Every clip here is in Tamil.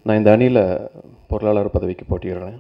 நான் இந்த அணியில் பொருளாளர் பதவிக்கு போட்டியிடுறேன்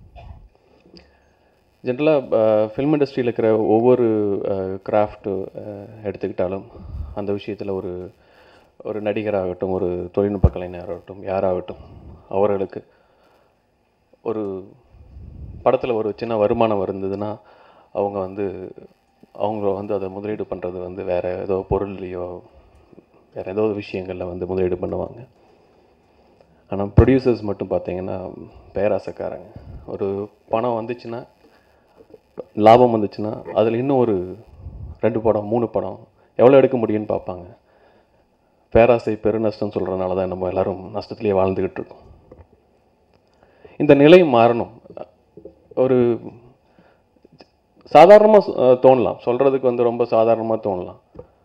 ஜென்ரலாக ஃபில்ம் இண்டஸ்ட்ரியில் இருக்கிற ஒவ்வொரு கிராஃப்ட்டு எடுத்துக்கிட்டாலும் அந்த விஷயத்தில் ஒரு ஒரு நடிகராகட்டும் ஒரு தொழில்நுட்ப கலைஞராகட்டும் யாராகட்டும் அவர்களுக்கு ஒரு படத்தில் ஒரு சின்ன வருமானம் இருந்ததுன்னா அவங்க வந்து அவங்க வந்து அதை முதலீடு பண்ணுறது வந்து வேறு ஏதோ பொருள்லையோ வேறு ஏதோ விஷயங்களில் வந்து முதலீடு பண்ணுவாங்க ஆனால் ப்ரொடியூசர்ஸ் மட்டும் பார்த்தீங்கன்னா பேராசைக்காரங்க ஒரு பணம் வந்துச்சுன்னா லாபம் வந்துச்சுன்னா அதில் இன்னும் ஒரு ரெண்டு படம் மூணு படம் எவ்வளோ எடுக்க முடியும்னு பார்ப்பாங்க பேராசை பெருநஷ்டம் சொல்கிறனால தான் நம்ம எல்லாரும் நஷ்டத்திலேயே வாழ்ந்துக்கிட்டு இருக்கோம் இந்த நிலை மாறணும் ஒரு சாதாரணமாக தோணலாம் சொல்கிறதுக்கு வந்து ரொம்ப சாதாரணமாக தோணலாம்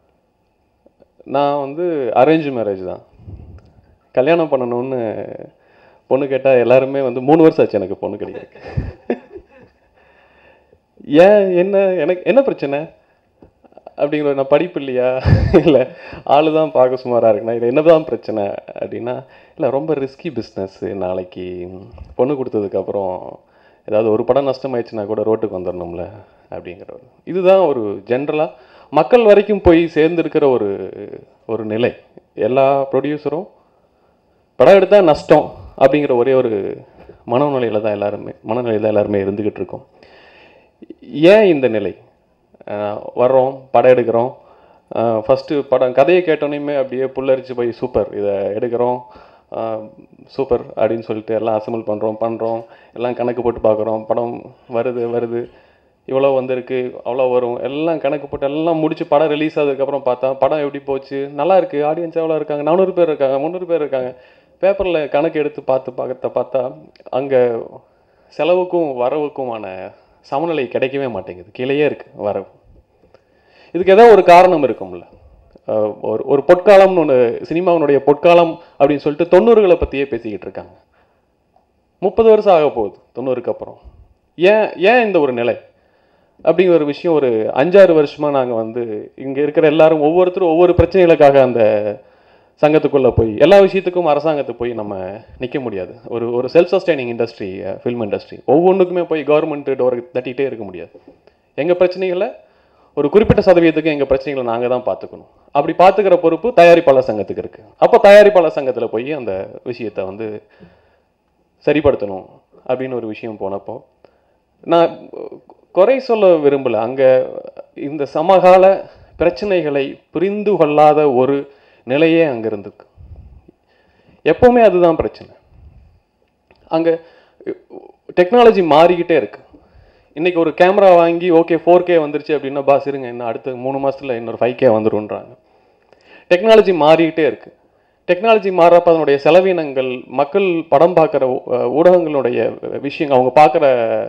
நான் வந்து அரேஞ்ச் மேரேஜ் தான் கல்யாணம் பண்ணணும்னு பொண்ணு கேட்டால் எல்லாருமே வந்து மூணு வருஷம் ஆச்சு எனக்கு பொண்ணு கிடைக்கிறதுக்கு ஏன் என்ன எனக்கு என்ன பிரச்சனை அப்படிங்கிற நான் படிப்பு இல்லையா இல்லை ஆளு தான் பார்க்க சுமாராக இருக்குண்ணா இது என்ன தான் பிரச்சனை அப்படின்னா இல்லை ரொம்ப ரிஸ்கி பிஸ்னஸ்ஸு நாளைக்கு பொண்ணு கொடுத்ததுக்கப்புறம் ஏதாவது ஒரு படம் நஷ்டமாயிடுச்சுன்னா கூட ரோட்டுக்கு வந்துடணும்ல அப்படிங்கிற ஒரு இதுதான் ஒரு ஜென்ரலாக மக்கள் வரைக்கும் போய் சேர்ந்துருக்கிற ஒரு ஒரு நிலை எல்லா ப்ரொடியூசரும் படம் எடுத்தால் நஷ்டம் அப்படிங்கிற ஒரே ஒரு மனநிலையில் தான் எல்லாருமே மனநிலையில் தான் எல்லாருமே இருந்துக்கிட்டு இருக்கோம் ஏன் இந்த நிலை அஹ் வர்றோம் படம் எடுக்கிறோம் ஃபஸ்ட்டு படம் கதையை கேட்டோன்னே அப்படியே புல்லரிச்சு போய் சூப்பர் இதை எடுக்கிறோம் சூப்பர் அப்படின்னு சொல்லிட்டு எல்லாம் அசம்பிள் பண்ணுறோம் பண்ணுறோம் எல்லாம் கணக்கு போட்டு பார்க்குறோம் படம் வருது வருது இவ்வளோ வந்திருக்கு அவ்வளோ வரும் எல்லாம் கணக்கு போட்டு எல்லாம் முடிச்சு படம் ரிலீஸ் ஆனதுக்கப்புறம் பார்த்தா படம் எப்படி போச்சு நல்லா இருக்கு ஆடியன்ஸ் எவ்வளோ இருக்காங்க நானூறு பேர் இருக்காங்க முந்நூறு பேர் இருக்காங்க பேப்பரில் கணக்கு எடுத்து பார்த்து பார்க்கறத பார்த்தா அங்கே செலவுக்கும் வரவுக்குமான சமநிலை கிடைக்கவே மாட்டேங்குது கீழேயே இருக்கு வரவு இதுக்கு ஏதோ ஒரு காரணம் இருக்கும்ல அஹ் ஒரு ஒரு பொற்காலம்னு ஒன்று சினிமாவினுடைய பொற்காலம் அப்படின்னு சொல்லிட்டு தொண்ணூறுகளை பற்றியே பேசிக்கிட்டு இருக்காங்க முப்பது வருஷம் ஆக போகுது தொண்ணூறுக்கு அப்புறம் ஏன் ஏன் இந்த ஒரு நிலை அப்படிங்கிற ஒரு விஷயம் ஒரு அஞ்சாறு வருஷமாக நாங்கள் வந்து இங்கே இருக்கிற எல்லாரும் ஒவ்வொருத்தரும் ஒவ்வொரு பிரச்சனைகளுக்காக அந்த சங்கத்துக்குள்ளே போய் எல்லா விஷயத்துக்கும் அரசாங்கத்துக்கு போய் நம்ம நிற்க முடியாது ஒரு ஒரு self sustaining industry film industry ஒவ்வொன்றுக்குமே போய் கவர்மெண்ட் டோர் தட்டிகிட்டே இருக்க முடியாது எங்கள் பிரச்சனைகளை ஒரு குறிப்பிட்ட சதவீதத்துக்கு எங்கள் பிரச்சனைகளை நாங்கள் தான் பார்த்துக்கணும் அப்படி பார்த்துக்கிற பொறுப்பு தயாரிப்பாளர் சங்கத்துக்கு இருக்குது அப்போ தயாரிப்பாளர் சங்கத்தில் போய் அந்த விஷயத்தை வந்து சரிப்படுத்தணும் அப்படின்னு ஒரு விஷயம் போனப்போ நான் குறை சொல்ல விரும்பல அங்கே இந்த சமகால பிரச்சனைகளை புரிந்து கொள்ளாத ஒரு நிலையே அங்கே இருந்திருக்கு எப்பவுமே அதுதான் பிரச்சனை அங்கே டெக்னாலஜி மாறிக்கிட்டே இருக்கு இன்னைக்கு ஒரு கேமரா வாங்கி ஓகே ஃபோர் கே வந்துருச்சு அப்படின்னா பாஸ் இருங்க இன்னும் அடுத்த மூணு மாசத்துல இன்னொரு ஃபைவ் கே வந்துருன்றாங்க டெக்னாலஜி மாறிக்கிட்டே இருக்கு டெக்னாலஜி மாறப்ப அதனுடைய செலவினங்கள் மக்கள் படம் பார்க்குற ஊடகங்களுடைய விஷயங்கள் அவங்க பார்க்குற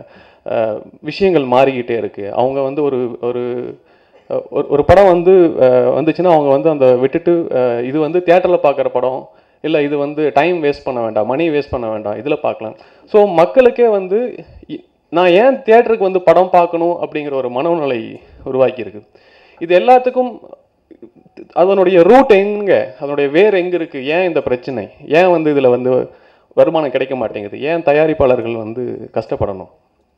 விஷயங்கள் மாறிக்கிட்டே இருக்கு அவங்க வந்து ஒரு ஒரு அஹ், ஒரு ஒரு படம் வந்து அஹ், வந்துச்சுன்னா அவங்க வந்து அந்த விட்டுட்டு அஹ், இது வந்து தியேட்டரில் பார்க்குற படம் இல்லை இது வந்து டைம் வேஸ்ட் பண்ண வேண்டாம் மணி வேஸ்ட் பண்ண வேண்டாம் இதில் பார்க்கலாம் ஸோ மக்களுக்கே வந்து இ- நான் ஏன் தியேட்டருக்கு வந்து படம் பார்க்கணும் அப்படிங்கிற ஒரு மனோநிலை உருவாக்கி இருக்கு இது எல்லாத்துக்கும் அதனுடைய ரூட் எங்க அதனுடைய வேர் எங்க இருக்கு ஏன் இந்த பிரச்சனை ஏன் வந்து இதுல வந்து வருமானம் கிடைக்க மாட்டேங்குது ஏன் தயாரிப்பாளர்கள் வந்து கஷ்டப்படணும்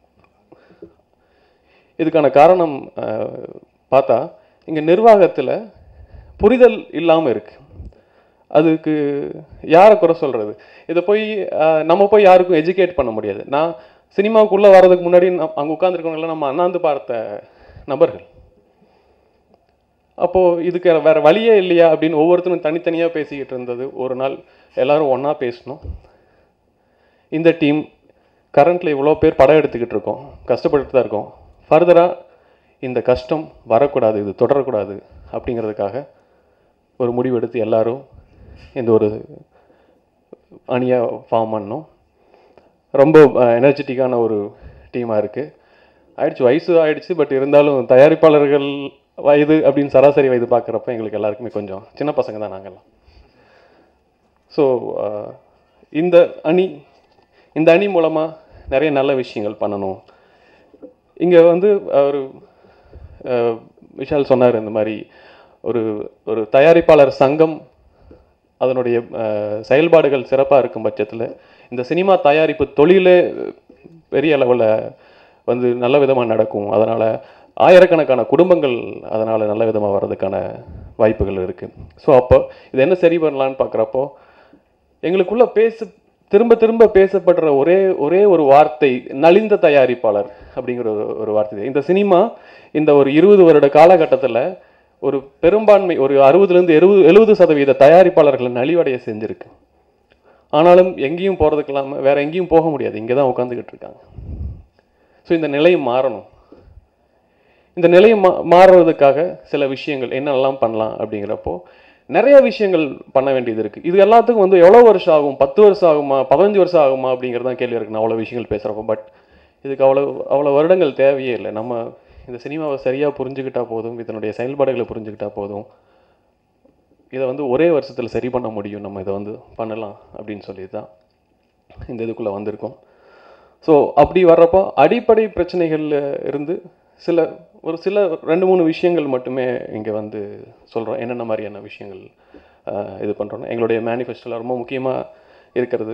இதுக்கான காரணம் அஹ், பார்த்தா இங்க நிர்வாகத்துல புரிதல் இல்லாம இருக்கு அதுக்கு யாரை குறை சொல்றது இதை போய் அஹ், நம்ம போய் யாருக்கும் எஜுகேட் பண்ண முடியாது நான் சினிமாவுக்குள்ள வர்றதுக்கு முன்னாடி நம்- அங்க உட்காந்துருக்கவங்களாம் நம்ம அண்ணாந்து பார்த்த நபர்கள் அப்போ இதுக்கு வேற வழியே இல்லையா அப்படின்னு ஒவ்வொருத்தரும் தனித்தனியா பேசிக்கிட்டு இருந்தது ஒரு நாள் எல்லாரும் ஒண்ணா பேசணும் இந்த டீம் கரண்ட்ல இவ்வளோ பேர் படம் எடுத்துக்கிட்டு இருக்கோம் கஷ்டப்பட்டுட்டு தான் இருக்கோம் ஃபர்தரா இந்த கஷ்டம் வரக்கூடாது இது தொடரக்கூடாது அப்படிங்கிறதுக்காக ஒரு முடிவு எடுத்து எல்லாரும் இந்த ஒரு அணியை ஃபார்ம் பண்ணோம் ரொம்ப எனர்ஜெட்டிக்கான ஒரு டீமாக இருக்குது ஆயிடுச்சு வயசு ஆயிடுச்சு பட் இருந்தாலும் தயாரிப்பாளர்கள் வயது அப்படின்னு சராசரி வயது பார்க்குறப்ப எங்களுக்கு எல்லாருக்குமே கொஞ்சம் சின்ன பசங்க தான் நாங்கள்லாம் ஸோ இந்த அணி இந்த அணி மூலமாக நிறைய நல்ல விஷயங்கள் பண்ணணும் இங்கே வந்து அஹ், ஒரு அஹ், விஷால் சொன்னார் இந்த மாதிரி ஒரு ஒரு தயாரிப்பாளர் சங்கம் அதனுடைய அஹ், செயல்பாடுகள் சிறப்பாக இருக்கும் பட்சத்தில் இந்த சினிமா தயாரிப்பு தொழிலே பெரிய அளவில் வந்து நல்ல விதமாக நடக்கும் அதனால் ஆயிரக்கணக்கான குடும்பங்கள் அதனால் நல்ல விதமாக வர்றதுக்கான வாய்ப்புகள் இருக்குது ஸோ அப்போ இது என்ன சரி பண்ணலான்னு பார்க்குறப்போ எங்களுக்குள்ள பேச திரும்ப திரும்ப பேசப்படுற ஒரே ஒரே ஒரு வார்த்தை நலிந்த தயாரிப்பாளர் அப்படிங்கிற ஒரு ஒரு வார்த்தை இந்த சினிமா இந்த ஒரு இருபது வருட காலகட்டத்தில் ஒரு பெரும்பான்மை ஒரு அறுபதுலேருந்து எழுபது எழுபது சதவீத தயாரிப்பாளர்களை நலிவடைய செஞ்சிருக்கு ஆனாலும் எங்கேயும் போகிறதுக்கு இல்லாமல் வேற எங்கேயும் போக முடியாது இங்கே தான் உட்காந்துக்கிட்டு இருக்காங்க ஸோ இந்த நிலை மாறணும் இந்த நிலையை மா மாறுறதுக்காக சில விஷயங்கள் என்னெல்லாம் பண்ணலாம் அப்படிங்கிறப்போ நிறைய விஷயங்கள் பண்ண வேண்டியது இருக்குது இது எல்லாத்துக்கும் வந்து எவ்வளோ வருஷம் ஆகும் பத்து வருஷம் ஆகுமா பதினஞ்சு வருஷம் ஆகுமா அப்படிங்கிறது தான் கேள்வி இருக்கு நான் அவ்வளோ விஷயங்கள் பேசுகிறப்போ பட் இதுக்கு அவ்வளோ அவ்வளோ வருடங்கள் தேவையே இல்லை நம்ம இந்த சினிமாவை சரியாக புரிஞ்சுக்கிட்டா போதும் இதனுடைய செயல்பாடுகளை புரிஞ்சுக்கிட்டா போதும் இதை வந்து ஒரே வருஷத்தில் சரி பண்ண முடியும் நம்ம இதை வந்து பண்ணலாம் அப்படின்னு சொல்லி தான் இந்த இதுக்குள்ளே வந்திருக்கோம் ஸோ அப்படி வர்றப்போ அடிப்படை பிரச்சனைகள்ல இருந்து சில ஒரு சில ரெண்டு மூணு விஷயங்கள் மட்டுமே இங்கே வந்து சொல்கிறோம் என்னென்ன மாதிரியான விஷயங்கள் ஆஹ், இது பண்ணுறோம் எங்களுடைய மேனிஃபெஸ்டோவில் ரொம்ப முக்கியமாக இருக்கிறது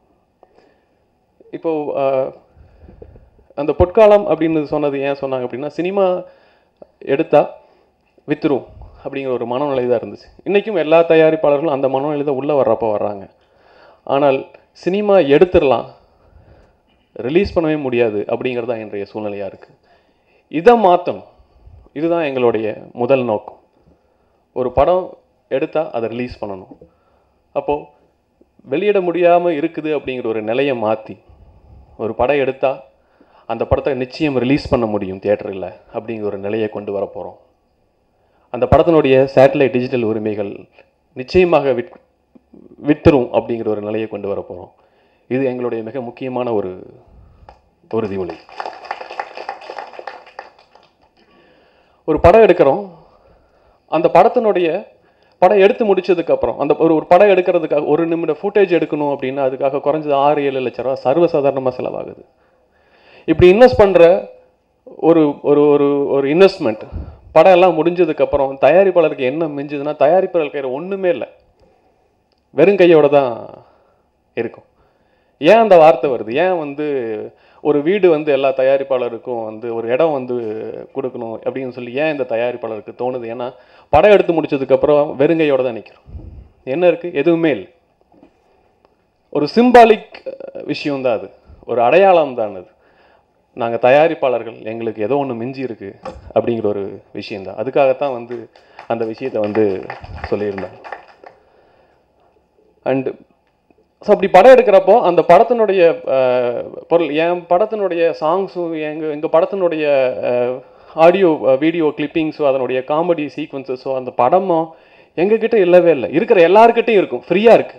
இப்போ ஆஹ், அந்த பொற்காலம் அப்படின்னு சொன்னது ஏன் சொன்னாங்க அப்படின்னா சினிமா எடுத்தா வித்துரும் அப்படிங்கிற ஒரு மனநிலை தான் இருந்துச்சு இன்றைக்கும் எல்லா தயாரிப்பாளர்களும் அந்த மனநிலை தான் உள்ளே வர்றப்போ வர்றாங்க ஆனால் சினிமா எடுத்துடலாம் ரிலீஸ் பண்ணவே முடியாது அப்படிங்கிறது தான் இன்றைய சூழ்நிலையாக இருக்குது இதை மாற்றணும் இதுதான் எங்களுடைய முதல் நோக்கம் ஒரு படம் எடுத்தால் அதை ரிலீஸ் பண்ணணும் அப்போது வெளியிட முடியாமல் இருக்குது அப்படிங்கிற ஒரு நிலையை மாற்றி ஒரு படம் எடுத்தால் அந்த படத்தை நிச்சயம் ரிலீஸ் பண்ண முடியும் தியேட்டரில் அப்படிங்கிற ஒரு நிலையை கொண்டு வர போகிறோம் அந்த படத்தினுடைய சேட்டலைட் டிஜிட்டல் உரிமைகள் நிச்சயமாக விட் வித்துரும் அப்படிங்கிற ஒரு நிலையை கொண்டு வர போகிறோம் இது எங்களுடைய மிக முக்கியமான ஒரு உறுதிமொழி ஒரு படம் எடுக்கிறோம் அந்த படத்தினுடைய படம் எடுத்து முடிச்சதுக்கு அப்புறம் அந்த ஒரு ஒரு படம் எடுக்கிறதுக்காக ஒரு நிமிட ஃபுட்டேஜ் எடுக்கணும் அப்படின்னா அதுக்காக குறைஞ்சது ஆறு ஏழு லட்ச ரூபா சர்வசாதாரணமாக செலவாகுது இப்படி இன்வெஸ்ட் பண்ணுற ஒரு ஒரு ஒரு ஒரு இன்வெஸ்ட்மெண்ட் படம் எல்லாம் முடிஞ்சதுக்கு அப்புறம் தயாரிப்பாளருக்கு என்ன மிஞ்சுதுன்னா தயாரிப்பாளர் கையில் ஒன்றுமே இல்லை வெறும் கையோட தான் இருக்கும் ஏன் அந்த வார்த்தை வருது ஏன் வந்து ஒரு வீடு வந்து எல்லா தயாரிப்பாளருக்கும் வந்து ஒரு இடம் வந்து கொடுக்கணும் அப்படின்னு சொல்லி ஏன் இந்த தயாரிப்பாளருக்கு தோணுது ஏன்னா படம் எடுத்து முடிச்சதுக்கப்புறம் வெறுங்கையோட தான் நிற்கிறோம் என்ன இருக்குது எதுவுமே இல்லை ஒரு சிம்பாலிக் விஷயம் தான் அது ஒரு அடையாளம் தான் அது நாங்கள் தயாரிப்பாளர்கள் எங்களுக்கு ஏதோ ஒன்று மிஞ்சி இருக்கு அப்படிங்கிற ஒரு விஷயம்தான் அதுக்காகத்தான் வந்து அந்த விஷயத்தை வந்து சொல்லியிருந்தாங்க அண்டு ஸோ அப்படி படம் எடுக்கிறப்போ அந்த படத்தினுடைய அஹ், பொருள் என் படத்தினுடைய சாங்ஸும் எங்கள் எங்கள் படத்தினுடைய ஆடியோ வீடியோ கிளிப்பிங்ஸோ அதனுடைய காமெடி சீக்வன்சஸோ அந்த படமோ எங்ககிட்ட இல்லவே இல்லை இருக்கிற எல்லாருக்கிட்டையும் இருக்கும் ஃப்ரீயாக இருக்கு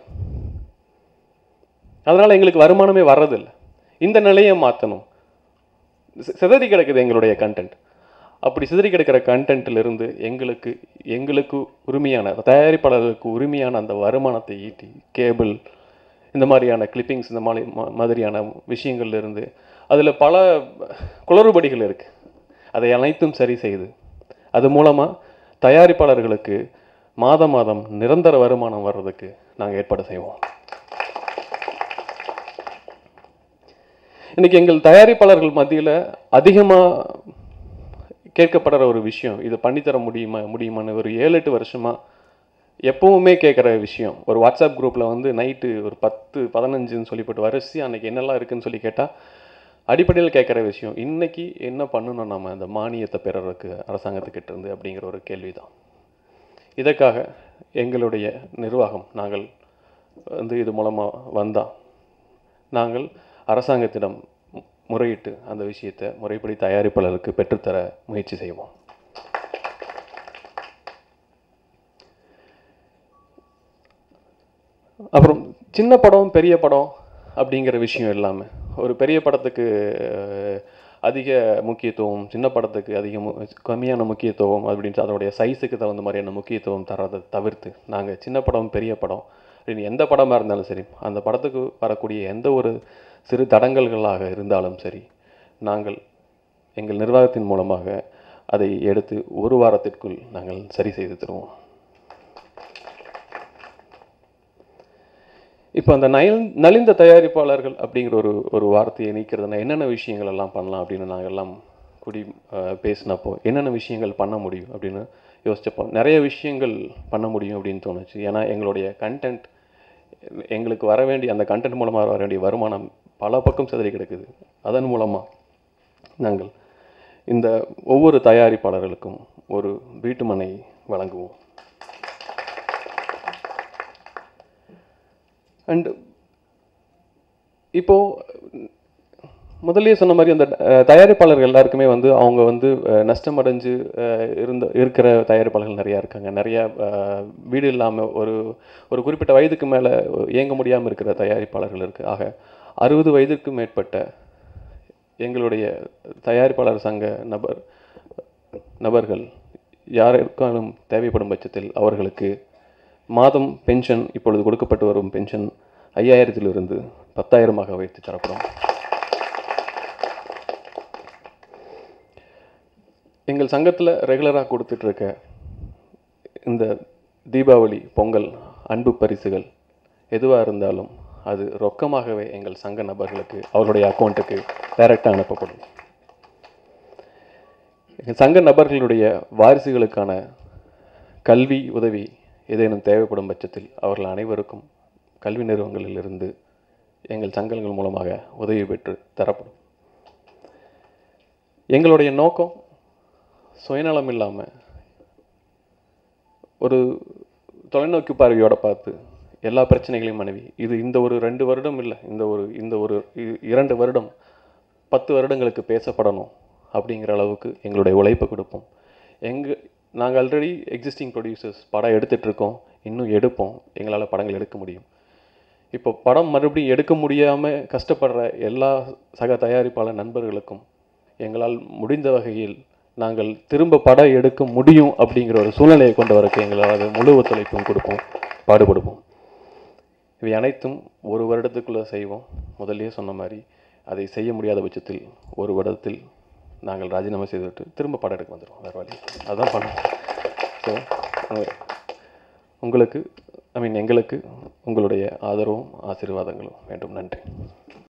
அதனால் எங்களுக்கு வருமானமே வர்றதில்லை இந்த நிலையை மாற்றணும் சிதறி கிடக்குது எங்களுடைய கண்டென்ட் அப்படி சிதறி கிடக்கிற கண்டென்ட்ல இருந்து எங்களுக்கு எங்களுக்கு உரிமையான தயாரிப்பாளர்களுக்கு உரிமையான அந்த வருமானத்தை ஈட்டி கேபிள் இந்த மாதிரியான கிளிப்பிங்ஸ் இந்த மாதிரி மா- மாதிரியான விஷயங்கள்ல இருந்து அதில் பல குளறுபடிகள் இருக்கு அதை அனைத்தும் சரி செய்து அது மூலமாக தயாரிப்பாளர்களுக்கு மாதம் மாதம் நிரந்தர வருமானம் வர்றதுக்கு நாங்கள் ஏற்பாடு செய்வோம் இன்னைக்கு எங்கள் தயாரிப்பாளர்கள் மத்தியில் அதிகமாக கேட்கப்படுற ஒரு விஷயம் இது பண்ணித்தர முடியுமா முடியுமான்னு ஒரு ஏழு எட்டு வருஷமாக எப்பவுமே கேட்குற விஷயம் ஒரு வாட்ஸ்அப் குரூப்பில் வந்து நைட்டு ஒரு பத்து பதினஞ்சுன்னு சொல்லிப்பட்டு வரிசை அன்னைக்கு என்னெல்லாம் இருக்குன்னு சொல்லி கேட்டால் அடிப்படையில் கேட்குற விஷயம் இன்னைக்கு என்ன பண்ணணும் நம்ம அந்த மானியத்தை பெறறதுக்கு அரசாங்கத்துக்கிட்ட இருந்து அப்படிங்கிற ஒரு கேள்வி தான் இதற்காக எங்களுடைய நிர்வாகம் நாங்கள் வந்து இது மூலமாக வந்தால் நாங்கள் அரசாங்கத்திடம் மு- முறையிட்டு அந்த விஷயத்தை முறைப்படி தயாரிப்பாளருக்கு பெற்றுத்தர முயற்சி செய்வோம் அப்புறம் சின்ன படம் பெரிய படம் அப்படிங்கிற விஷயம் இல்லாமல் ஒரு பெரிய படத்துக்கு அஹ், அதிக முக்கியத்துவம் சின்ன படத்துக்கு அதிக மு- கம்மியான முக்கியத்துவம் அப்படின்னு அதனுடைய சைஸுக்கு தகுந்த மாதிரியான முக்கியத்துவம் தரதை தவிர்த்து நாங்கள் சின்ன படம் பெரிய படம் அப்படின்னு எந்த படமாக இருந்தாலும் சரி அந்த படத்துக்கு வரக்கூடிய எந்த ஒரு சிறு தடங்கல்களாக இருந்தாலும் சரி நாங்கள் எங்கள் நிர்வாகத்தின் மூலமாக அதை எடுத்து ஒரு வாரத்திற்குள் நாங்கள் சரி செய்து தருவோம் இப்போ அந்த நயல் நலிந்த தயாரிப்பாளர்கள் அப்படிங்கிற ஒரு ஒரு வார்த்தையை நீக்கிறதுனா என்னென்ன விஷயங்கள் எல்லாம் பண்ணலாம் அப்படின்னு நாங்கள் எல்லாம் கூடி அஹ், பேசினப்போ என்னென்ன விஷயங்கள் பண்ண முடியும் அப்படின்னு யோசிச்சப்போ நிறைய விஷயங்கள் பண்ண முடியும் அப்படின்னு தோணுச்சு ஏன்னா எங்களுடைய கண்டென்ட் எங்களுக்கு வர வேண்டிய அந்த கண்டென்ட் மூலமாக வர வேண்டிய வருமானம் பல பக்கம் சிதறி கிடக்குது அதன் மூலமாக நாங்கள் இந்த ஒவ்வொரு தயாரிப்பாளர்களுக்கும் ஒரு வீட்டுமனை வழங்குவோம் அண்ட் இப்போ முதல்லயே சொன்ன மாதிரி அந்த அஹ், தயாரிப்பாளர்கள் எல்லாருக்குமே வந்து அவங்க வந்து அஹ், நஷ்டம் அடைஞ்சு அஹ், இருந்த இருக்கிற தயாரிப்பாளர்கள் நிறையா இருக்காங்க நிறையா அஹ், வீடு இல்லாமல் ஒரு ஒரு குறிப்பிட்ட வயதுக்கு மேலே இயங்க முடியாமல் இருக்கிற தயாரிப்பாளர்கள் இருக்குது ஆக அறுபது வயதுக்கு மேற்பட்ட எங்களுடைய தயாரிப்பாளர் சங்க நபர் நபர்கள் யாருக்காலும் தேவைப்படும் பட்சத்தில் அவர்களுக்கு மாதம் பென்ஷன் இப்பொழுது கொடுக்கப்பட்டு வரும் பென்ஷன் ஐயாயிரத்திலிருந்து பத்தாயிரமாக வைத்து தரப்படும் எங்கள் சங்கத்தில் ரெகுலராக கொடுத்துட்ருக்க இந்த தீபாவளி பொங்கல் அன்பு பரிசுகள் எதுவாக இருந்தாலும் அது ரொக்கமாகவே எங்கள் சங்க நபர்களுக்கு அவர்களுடைய அக்கௌண்ட்டுக்கு டைரெக்டாக அனுப்பப்படும் எங்கள் சங்க நபர்களுடைய வாரிசுகளுக்கான கல்வி உதவி ஏதேனும் தேவைப்படும் பட்சத்தில் அவர்கள் அனைவருக்கும் கல்வி நிறுவனங்களிலிருந்து எங்கள் சங்கங்கள் மூலமாக உதவி பெற்று தரப்படும் எங்களுடைய நோக்கம் சுயநலம் இல்லாமல் ஒரு தொலைநோக்கு பார்வையோட பார்த்து எல்லா பிரச்சனைகளையும் மனைவி இது இந்த ஒரு ரெண்டு வருடம் இல்லை இந்த ஒரு இந்த ஒரு இ- இரண்டு வருடம் பத்து வருடங்களுக்கு பேசப்படணும் அப்படிங்கிற அளவுக்கு எங்களுடைய உழைப்பை கொடுப்போம் எங்கள் நாங்கள் ஆல்ரெடி எக்ஸிஸ்டிங் ப்ரொடியூசர்ஸ் படம் எடுத்துட்டு இருக்கோம் இன்னும் எடுப்போம் எங்களால் படங்கள் எடுக்க முடியும் இப்போ படம் மறுபடியும் எடுக்க முடியாமல் கஷ்டப்படுற எல்லா சக தயாரிப்பாளர் நண்பர்களுக்கும் எங்களால் முடிந்த வகையில் நாங்கள் திரும்ப படம் எடுக்க முடியும் அப்படிங்கிற ஒரு சூழ்நிலையை கொண்டு வரக்கு எங்களால் முழு ஒத்துழைப்பும் கொடுப்போம் பாடுபடுவோம் இவை அனைத்தும் ஒரு வருடத்துக்குள்ளே செய்வோம் முதல்லயே சொன்ன மாதிரி அதை செய்ய முடியாத பட்சத்தில் ஒரு வருடத்தில் நாங்கள் ராஜினாமா செய்துவிட்டு திரும்ப படம் எடுக்க வந்துடுவோம் வேறு வழி அதுதான் பண்ணுவோம் ஸோ உங்களுக்கு ஐ மீன் எங்களுக்கு உங்களுடைய ஆதரவும் ஆசீர்வாதங்களும் வேண்டும் நன்றி